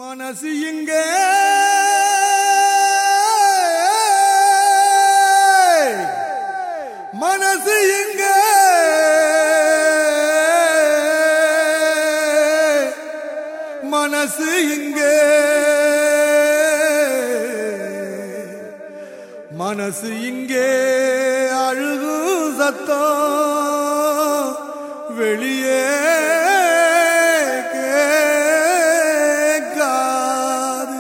மனசு இங்க மனசு இங்க மனசு இங்க மனசு இங்கே அழுகு சத்தம் வெளியே கேட்காது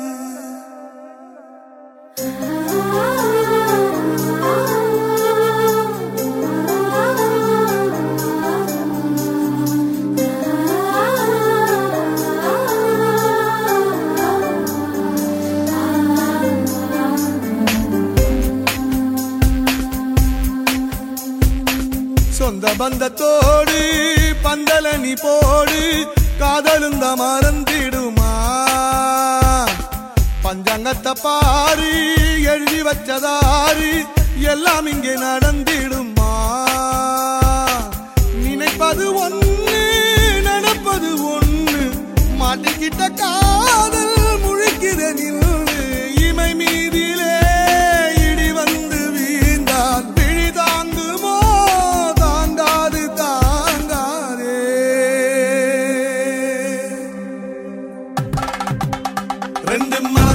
சொந்த பந்தத்தோடு பந்தல நீ போடு காதலுந்த மறந்திடுமா பஞ்சாங்கத்தை பாரு எழுதி வச்சதாரு எல்லாம் இங்கே நடந்திடுமா நினைப்பது ஒண்ணு நடப்பது ஒண்ணு மாட்டிக்கிட்ட காதல் முழிக்கிற நின்று இமை மீதிலே இடி வந்து வீழ்ந்தால் விழி தாங்குமோ தாங்காது தாங்காதே ரெண்டு